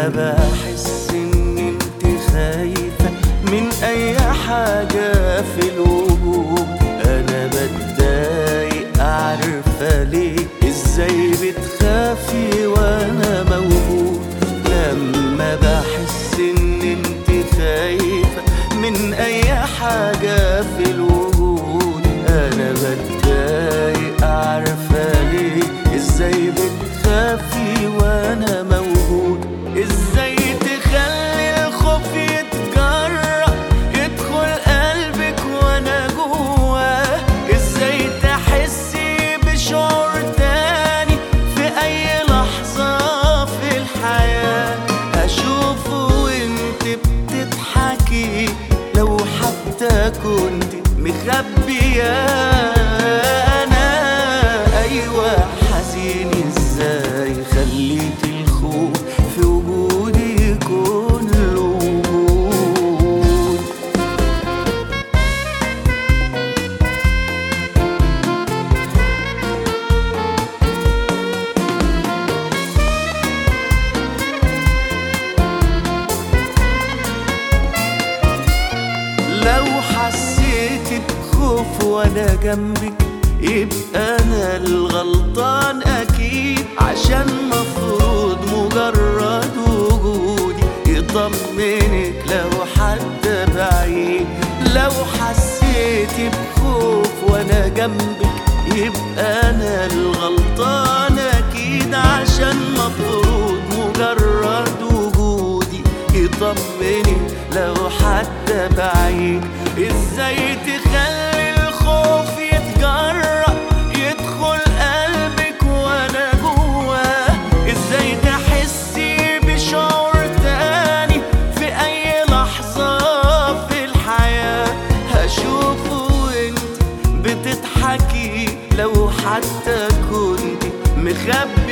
لما بحس ان انت خايفة من اي حاجة في الوجود انا بتضايق عارفة ليه ازاي بتخافي وانا موجود لما بحس ان انت خايفة من اي حاجة في الوجود انا بتضايق عارفة ليه ازاي بتخافي وانا موجود ازاي تخلي الخوف يتجرأ يدخل قلبك وانا جواه ازاي تحسي بشعور تاني في اي لحظة في الحياة اشوفه وانت بتضحكي لو حتى كنت مخبية انا ايوه حزين ازاي خليت الخوف في وجودي يكون له وجود لو حسيت بخوف وانا جنبك يبقى انا الغلطان اكيد عشان مفروض مجرد وجودي يطمنك لو حد بعيد لو حسيت بخوف وانا جنبك يبقى انا الغلطان اكيد عشان مفروض مجرد وجودي يطمني لو حتى بعيد ازاي تخلي الخوف يتجرأ يدخل قلبك وانا جواه ازاي تحسي بشعور تاني في اي لحظة في الحياة هشوفه وانت بتضحكي لو حتى كنت مخبي